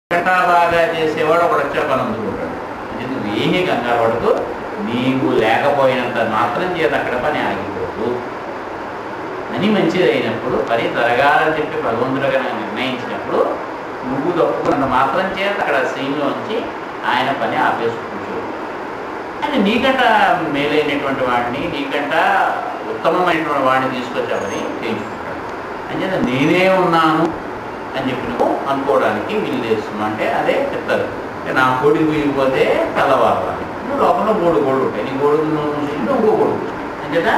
గంటా బాగా చేసేవాడు ఒకడు వచ్చే పని అందుకుంటాడు అంటే నువ్వు ఏమీ కంగారు పడుతూ నీవు లేకపోయినంత మాత్రం చేత అక్కడ పని ఆగిపోదు అని మంచిది అయినప్పుడు పని జరగాలని చెప్పి భగవంతుడు కనుక నిర్ణయించినప్పుడు నువ్వు తప్పుకున్న మాత్రం చేత అక్కడ సీన్లోంచి ఆయన పని ఆపేసి కూర్చోడు ఆయన నీకంట మేలైనటువంటి వాడిని నీకంట ఉత్తమమైనటువంటి వాడిని తీసుకొచ్చామని చేయించుకుంటాడు అంచేత నేనే ఉన్నాను అని చెప్పి నువ్వు అనుకోవడానికి వీలు చేస్తున్నావు అంటే అదే చెప్తారు అంటే నా కోడి కుయ్యిపోతే తెల్లవారాలి నువ్వు లోపల గోడు గోడు ఉంటాయి నీ గోడు నువ్వు మూసేసి నువ్వు ఇంకో గోడు అంచేత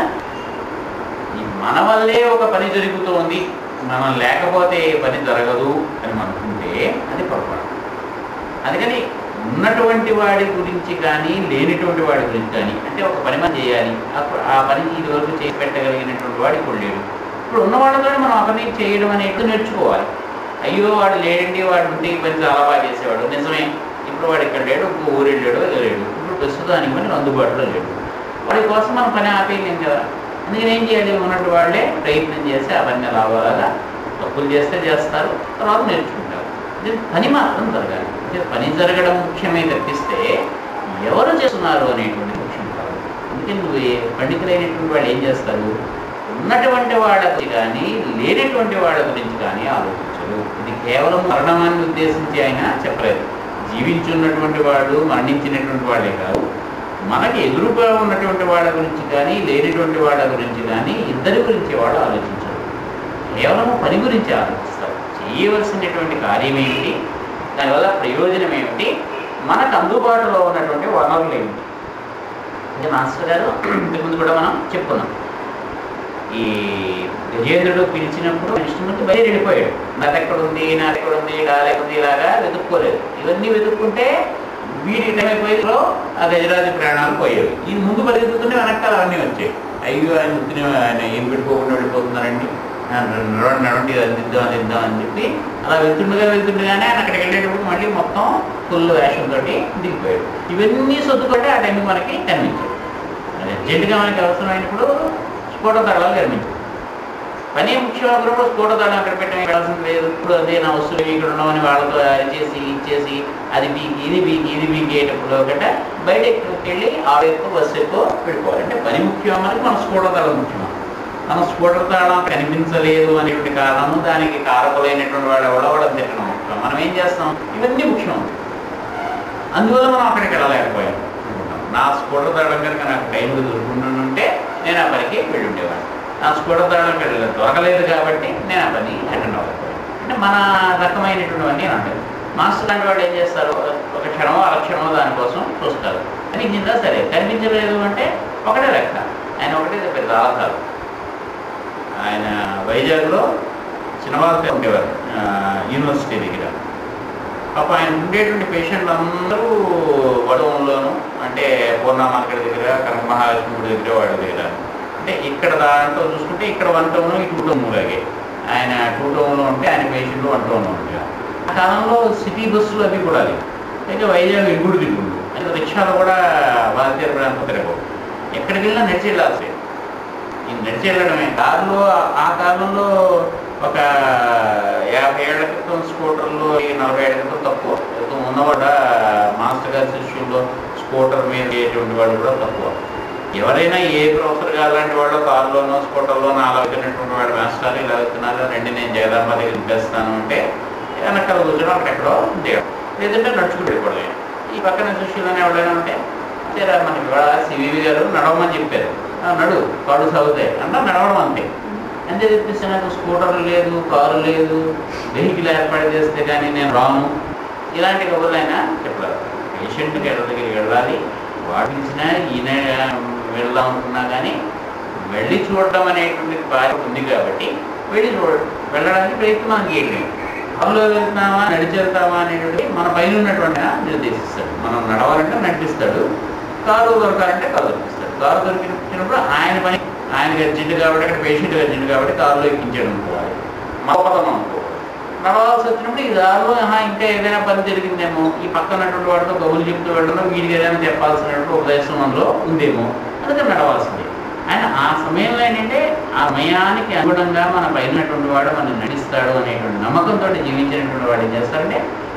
ఈ మన వల్లే ఒక పని జరుగుతోంది మనం లేకపోతే ఏ పని జరగదు అని అనుకుంటే అది పొరపాటు అందుకని ఉన్నటువంటి వాడి గురించి కానీ లేనిటువంటి వాడి గురించి కానీ అంటే ఒక పని మనం చేయాలి అప్పుడు ఆ పని ఇదివరకు చేసి పెట్టగలిగినటువంటి వాడు ఇప్పుడు లేడు ఇప్పుడు ఉన్న వాళ్ళతో మనం ఆ పని చేయడం అనేది నేర్చుకోవాలి అయ్యో వాడు లేడండి వాడు ఉంటే ఈ పని చాలా బాగా చేసేవాడు నిజమే ఇప్పుడు వాడు ఇక్కడ లేడు ఇంకో ఊరు వెళ్ళాడు ఏదో లేడు ఇప్పుడు ప్రస్తుతానికి పని అందుబాటులో లేడు వాడి కోసం మనం పని ఆపేయలేం కదా అందుకని ఏం చేయాలి ఉన్నట్టు వాళ్ళే ప్రయత్నం చేసి ఆ పని లాభాలుగా తప్పులు చేస్తే చేస్తారు తర్వాత నేర్చుకుంటారు ఇది పని మాత్రం జరగాలి అంటే పని జరగడం ముఖ్యమే తప్పిస్తే ఎవరు చేస్తున్నారు అనేటువంటి ముఖ్యం కాదు అందుకని నువ్వు ఏ- పండితులైనటువంటి వాళ్ళు ఏం చేస్తారు ఉన్నటువంటి వాళ్ళ గురించి కానీ లేనటువంటి వాళ్ళ గురించి కానీ ఆలోచించరు ఇది కేవలం మరణాన్ని ఉద్దేశించి ఆయన చెప్పలేదు జీవించున్నటువంటి వాడు మరణించినటువంటి వాళ్ళే కాదు మనకి ఎదురుగా ఉన్నటువంటి వాళ్ళ గురించి కానీ లేనటువంటి వాళ్ళ గురించి కానీ ఇద్దరి గురించి వాళ్ళు ఆలోచించరు కేవలం పని గురించి ఆలోచిస్తారు చేయవలసినటువంటి కార్యం ఏమిటి దానివల్ల ప్రయోజనం ఏమిటి మనకు అందుబాటులో ఉన్నటువంటి వనరులు ఏమిటి అంటే మాస్టర్ గారు ఇంతకుముందు కూడా మనం చెప్పుకున్నాం ఈ గజేంద్రుడు పిలిచినప్పుడు కృష్ణుడికి బయట వెళ్ళిపోయాడు నాది ఎక్కడ ఉంది నాది ఎక్కడ ఉంది నాది ఉంది ఇలాగా వెతుక్కోలేదు ఇవన్నీ వెతుక్కుంటే వీడి టైం అయిపోయేలో ఆ గజరాజు ప్రాణాలు పోయేవి ఈ ముందు పరిగెత్తుతుంటే వెనకాల అవన్నీ వచ్చాయి అయ్యో ఆయన ఉత్తిని ఆయన ఏం పెట్టుకోకుండా వెళ్ళిపోతున్నారండి నడవండి నడవండి ఇది అందిద్దాం అందిద్దాం అని చెప్పి అలా వెళ్తుండగా వెళ్తుండగానే ఆయన అక్కడికి వెళ్ళేటప్పుడు మళ్ళీ మొత్తం ఫుల్ వేషంతో దిగిపోయాడు ఇవన్నీ సొత్తుకుంటే ఆ టైంకి మనకి కనిపించాడు అర్జెంటుగా మనకి అవసరమైనప్పుడు స్ఫోట తగలాలు కనిపించాడు పని ముఖ్యమైనప్పుడు స్ఫోట తగలం అక్కడ పెట్టాల్సింది లేదు ఇప్పుడు అదే నా వస్తువులు ఇక్కడ ఉన్నామని వాళ్ళతో చేసి ఇచ్చేసి అది బీకి ఇది బీకి ఇది బీకేటప్పుడు ఒకట బయటకు వెళ్ళి ఆవిడ ఎక్కువ బస్సు ఎక్కువ పెట్టుకోవాలి అంటే పని ముఖ్యం మనకి మన స్ఫోట తగలం ముఖ్యం మన స్ఫోట తాళం కనిపించలేదు అనేటువంటి కారణము దానికి కారకులైనటువంటి వాడు ఎవడవడం తిట్టడం ముఖ్యం మనం ఏం చేస్తాం ఇవన్నీ ముఖ్యం అందువల్ల మనం అక్కడికి వెళ్ళలేకపోయాం నా స్ఫోట తాళం కనుక నాకు టైంకి దొరుకుంటుంటే నేను ఆ పనికి వెళ్ళి ఉండేవాడిని నా స్ఫోట తాళం కనుక దొరకలేదు కాబట్టి నేను ఆ పని అటెండ్ అవ్వకపోయాను అంటే మన రకమైనటువంటివన్నీ ఉంటాయి మాస్టర్ లాంటి వాళ్ళు ఏం చేస్తారు ఒక క్షణమో అరక్షణమో దానికోసం చూస్తారు కనిపించిందా సరే కనిపించలేదు అంటే ఒకటే లెక్క ఆయన ఒకటే పెద్ద ఆధారం ఆయన వైజాగ్లో సినిమాలతో ఉండేవారు ఆ, యూనివర్సిటీ దగ్గర పాప ఆయన ఉండేటువంటి పేషెంట్లు అందరూ వడవంలోను అంటే పూర్ణ మార్కెట్ దగ్గర కనక మహాలక్ష్మి గుడి దగ్గర వాడి దగ్గర అంటే ఇక్కడ దాంట్లో చూసుకుంటే ఇక్కడ వన్ టౌన్ ఈ టూ టౌన్ లాగే ఆయన టూ టౌన్లో ఉంటే ఆయన పేషెంట్లు వన్ టౌన్లో ఉంటారు ఆ కాలంలో సిటీ బస్సులు అవి కూడా లేవు అయితే వైజాగ్ ఎగుడు దిగుడు అంటే రిక్షాలు కూడా భారతీయ ప్రాంతం తిరగవు ఎక్కడికి వెళ్ళినా నడిచి వెళ్ళాల్సి ఈ నడిచి వెళ్ళడమే కారులో ఆ కాలంలో ఒక యాభై ఏళ్ల క్రితం స్కూటర్లు ఈ నలభై ఏళ్ల క్రితం తక్కువ క్రితం ఉన్నవాడ మాస్టర్ గారి శిష్యుల్లో స్కూటర్ మీద వేయటువంటి వాళ్ళు కూడా తక్కువ ఎవరైనా ఏ ప్రొఫెసర్ గారు లాంటి వాళ్ళు కారులోనో స్కూటర్లోనో అలా వచ్చినటువంటి వాడు మాస్టర్ ఇలా వెళ్తున్నారు రండి నేను జయరామ దగ్గర దింపేస్తాను అంటే వెనకాల కూర్చొని అక్కడెక్కడో దిగడం లేదంటే నడుచుకుని వెళ్ళిపోవడమే ఈ పక్కన శిష్యులని ఎవరైనా ఉంటే సరే మనకి ఇవాళ సివివి గారు నడవమని చెప్పారు "ఆ, నడు కాళ్ళు సాగుతాయి అంటే నడవడం అంతే అంతే తెప్పిస్తే నాకు స్కూటర్ లేదు కారు లేదు వెహికల్ ఏర్పాటు చేస్తే కానీ నేను రాను ఇలాంటి కబుర్లైనా చెప్పలేదు పేషెంట్కి ఎడ దగ్గరికి వెళ్ళాలి వాటించినా ఈయన వెళ్దాం అనుకున్నా కానీ వెళ్ళి చూడడం అనేటువంటి బాధ్యత ఉంది కాబట్టి వెళ్ళి చూడ వెళ్ళడానికి ప్రయత్నం మనకి ఏం లేదు కారులో వెళ్తున్నామా నడిచి వెళ్తామా అనేటువంటి మన పైన ఉన్నటువంటి ఆయన నిర్దేశిస్తాడు మనం నడవాలంటే నడిపిస్తాడు కారు దొరకాలంటే కారు దొరికిస్తాడు కారు దొరికినప్పుడు ఆయన పని ఆయనకి అర్జెంట్ కాబట్టి అక్కడ పేషెంట్ అర్జెంట్ కాబట్టి కారులో ఎక్కించాడు అనుకోవాలి మగపదం అనుకోవాలి నడవాల్సి వచ్చినప్పుడు ఈ దారిలో ఆహా, ఇంకా ఏదైనా పని జరిగిందేమో ఈ పక్కన ఉన్నటువంటి వాడితో గౌలు చెప్తూ వెళ్ళడం వీడికి ఏదైనా చెప్పాల్సినటువంటి ఉపదేశం అందులో ఉందేమో అందుకని నడవాల్సిందే ఆయన ఆ సమయంలో ఏంటంటే ఆ సమయానికి అనుగుణంగా మన పైనటువంటి వాడు మనం నడిస్తాడు అనేటువంటి నమ్మకంతో జీవించినటువంటి వాడు ఏం చేస్తారంటే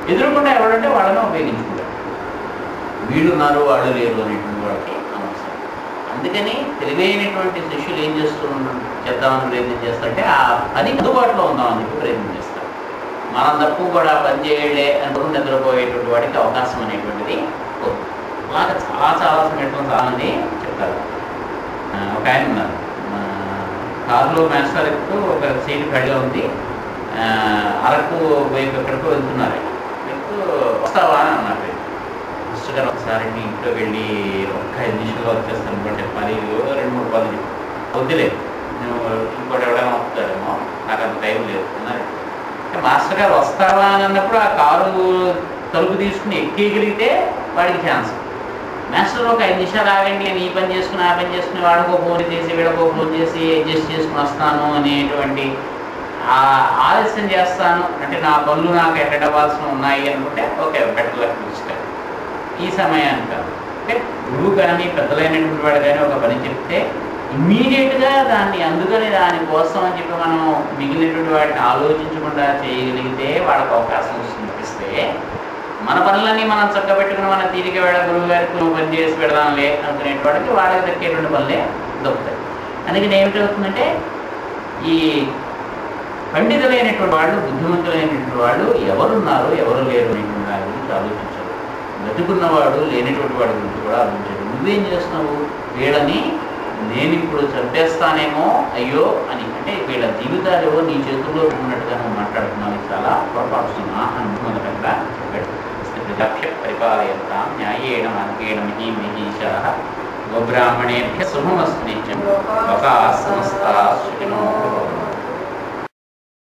ఎదురుకుండా ఎవడంటే వాళ్ళని ఉపయోగించుకుంటారు వీళ్ళు ఉన్నారు వాళ్ళు లేరు అనేటువంటి వాళ్ళకి అనవసరం అందుకని తెలివైనటువంటి శిష్యులు ఏం చేస్తూ చేద్దామని ప్రయత్నం చేస్తారంటే ఆ పని అందుబాటులో ఉందామని చెప్పి ప్రయత్నం చేస్తారు మనం తప్పు కూడా పని చేయలే అనుకుని నిద్రపోయేటువంటి వాడికి అవకాశం అనేటువంటిది పోతుంది. అలాగే చాలా చాలా సంఘటనలు చాలామంది చెప్తారు ఆ, ఒక ఆయన ఉన్నారు ఆ, కారులో మాస్టర్ ఎక్కుతూ ఒక సీట్ ఖాళీగా ఉంది ఆ, అరకు వైపు ఎక్కడికో వెళ్తున్నారు ఆయన. వెళ్తూ వస్తావా అని అన్నారు మిస్టర్ గారు ఒకసారి మీ ఇంట్లో వెళ్ళి ఒక్క ఐదు నిమిషాలు వచ్చేస్తాను అంటే పది రెండు మూడు పది వద్దులే నేను ఇంకోటి ఎవడైనా వస్తాడేమో నాకు అంత టైం లేదు అన్నారు అంటే మాస్టర్ గారు వస్తావా అని అన్నప్పుడు ఆ కారు తలుపు తీసుకుని ఎక్కేయగలిగితే వాడికి ఛాన్స్ మాస్టర్ ఒక ఐదు నిమిషాలు ఆగండి నేను ఈ పని చేసుకుని ఆ పని చేసుకుని వాడికో ఫోన్ చేసి వీడికో ఫోన్ చేసి అడ్జస్ట్ చేసుకుని వస్తాను అనేటువంటి ఆ ఆలస్యం చేస్తాను అంటే నా పనులు నాకు ఎక్కడ అవ్వాల్సిన ఉన్నాయి అనుకుంటే ఓకే బెటర్ లక్ చూస్తారు ఈ సమయానికి కాదు అంటే గురువు కానీ పెద్దలైనటువంటి వాడు కానీ ఒక పని చెప్తే ఇమ్మీడియట్గా దాన్ని అందుకని దానికోసం అని చెప్పి మనం మిగిలినటువంటి వాటిని ఆలోచించకుండా చేయగలిగితే వాళ్ళకి అవకాశం వస్తుంది ఇస్తే మన పనులన్నీ మనం చక్కబెట్టుకుని మన తీరిక వేళ గురువు గారికి నువ్వు పని చేసి పెడదాంలే అనుకునేటువంటి వాళ్ళకి దక్కేటువంటి పనులే దొరుకుతాయి అందుకని ఏమిటవుతుందంటే ఈ పండితులైనటువంటి వాళ్ళు బుద్ధిమంతులైనటువంటి వాళ్ళు ఎవరున్నారు ఎవరు లేరు అనేటువంటి దాని గురించి ఆలోచించరు బతుకున్నవాడు లేనటువంటి వాడి గురించి కూడా ఆలోచించడు నువ్వేం చేస్తున్నావు వీళ్ళని నేను ఇప్పుడు చంపేస్తానేమో అయ్యో అని అంటే వీళ్ళ జీవితాలు ఏవో నీ చేతుల్లో ఉన్నట్టుగా నువ్వు మాట్లాడుతున్నావు ఇది చాలా పొరపాటుస్తున్నా అని మొదటంగా చెప్పాడు ప్రజాభ్య పరిపాలయంతాం న్యాయేణ మార్గేణ మహీ మహీషా గోబ్రాహ్మణేభ్య శుభమస్తు నిత్యం లోకా సమస్తా సుఖినో భవంతు.